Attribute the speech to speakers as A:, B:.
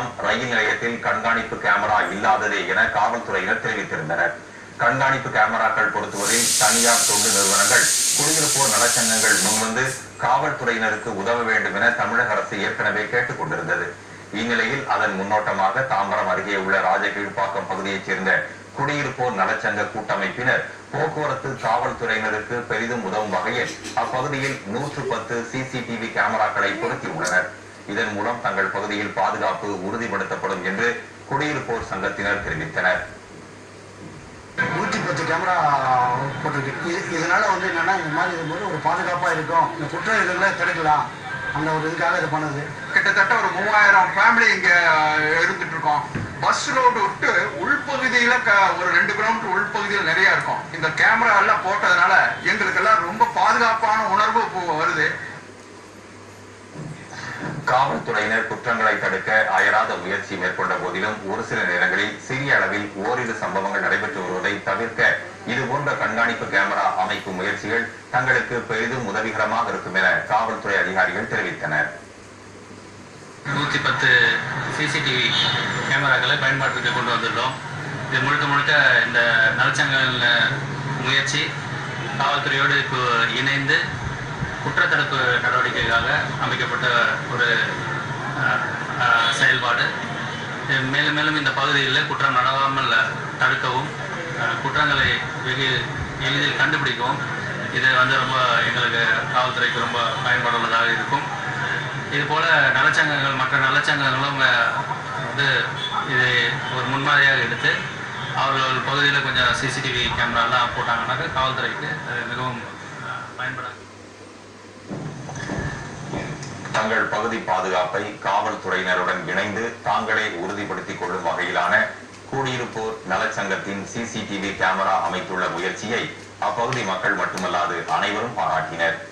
A: காரணம் ரயில் நிலையத்தில் கண்காணிப்பு கேமரா இல்லாததே என காவல்துறையினர் தெரிவித்திருந்தனர் கண்காணிப்பு கேமராக்கள் பொருத்துவதில் தனியார் தொண்டு நிறுவனங்கள் குடியிருப்போர் நலச்சங்கங்கள் முன்வந்து காவல்துறையினருக்கு உதவ வேண்டும் என தமிழக அரசு ஏற்கனவே கேட்டுக் கொண்டிருந்தது இந்நிலையில் அதன் முன்னோட்டமாக தாம்பரம் அருகே உள்ள ராஜகீழ்ப்பாக்கம் பகுதியைச் சேர்ந்த குடியிருப்போர் நலச்சங்க கூட்டமைப்பினர் போக்குவரத்து காவல்துறையினருக்கு பெரிதும் உதவும் வகையில் அப்பகுதியில் நூற்று பத்து சிசிடிவி கேமராக்களை பொருத்தியுள்ளனர் இதன் மூலம் தங்கள் பகுதியில் பாதுகாப்பு உறுதிப்படுத்தப்படும் என்று குடியிருப்போர் சங்கத்தினர் தெரிவித்தனர்
B: நூற்றி பத்து கேமரா போட்டிருக்கு இது இதனால வந்து என்னன்னா இந்த மாதிரி இருக்கும்போது ஒரு பாதுகாப்பாக இருக்கும் இந்த குற்ற இதுகளை தடுக்கலாம் அந்த ஒரு இதுக்காக இது பண்ணுது
C: கிட்டத்தட்ட ஒரு மூவாயிரம் ஃபேமிலி இங்க இருந்துட்டு இருக்கோம் பஸ் ரோடு விட்டு உள்பகுதியில க- ஒரு ரெண்டு கிலோமீட்டர் உள்பகுதியில் நிறைய இருக்கும் இந்த கேமரா எல்லாம் போட்டதுனால எங்களுக்கெல்லாம் ரொம்ப பாதுகாப்பான உணர்வு இப்போ வருது
A: காவல்துறையினர் குற்றங்களை தடுக்க அயராத முயற்சி மேற்கொண்ட போதிலும் ஒரு சில நேரங்களில் சிறிய அளவில் ஓரிரு சம்பவங்கள் நடைபெற்று வருவதை தவிர்க்க இது போன்ற கண்காணிப்பு கேமரா அமைக்கும் முயற்சிகள் தங்களுக்கு பெரிதும் உதவிகரமாக இருக்கும் என காவல்துறை அதிகாரிகள் தெரிவித்தனர்
D: நூற்றி பத்து சிசிடிவி கேமராக்களை பயன்பாட்டுக்கு கொண்டு வந்துள்ளோம் இது முழுக்க முழுக்க இந்த நலச்சங்கங்கள் முயற்சி காவல்துறையோடு இப்போ இணைந்து குற்றத்தடுப்பு நடவடிக்கைக்காக அமைக்கப்பட்ட ஒரு அஹ், அஹ், செயல்பாடு இது மேலும் மேலும் இந்த பகுதியில் குற்றம் நடவாமல் தடுக்கவும் அஹ், குற்றங்களை வெகு எளிதில் கண்டுபிடிக்கவும் இது வந்து ரொம்ப எங்களுக்கு காவல்துறைக்கு ரொம்ப பயன்படுவதாக இருக்கும் இது போல நலச்சங்கங்கள் மற்ற நலச்சங்கங்களும் அஹ், வந்து இது ஒரு முன்மாதிரியாக எடுத்து அவர்கள் பகுதியில் கொஞ்சம் சிசிடிவி கேமராலாம் போட்டாங்கன்னாக்கா காவல்துறைக்கு அது மிகவும் அஹ், பயன்படும்
A: தங்கள் பகுதி பாதுகாப்பை காவல்துறையினருடன் இணைந்து தாங்களே உறுதிப்படுத்திக் கொள்ளும் வகையிலான குடியிருப்போர் நலச்சங்கத்தின் சிசிடிவி கேமரா அமைத்துள்ள முயற்சியை அப்பகுதி மக்கள் மட்டுமல்லாது அனைவரும் பாராட்டினர்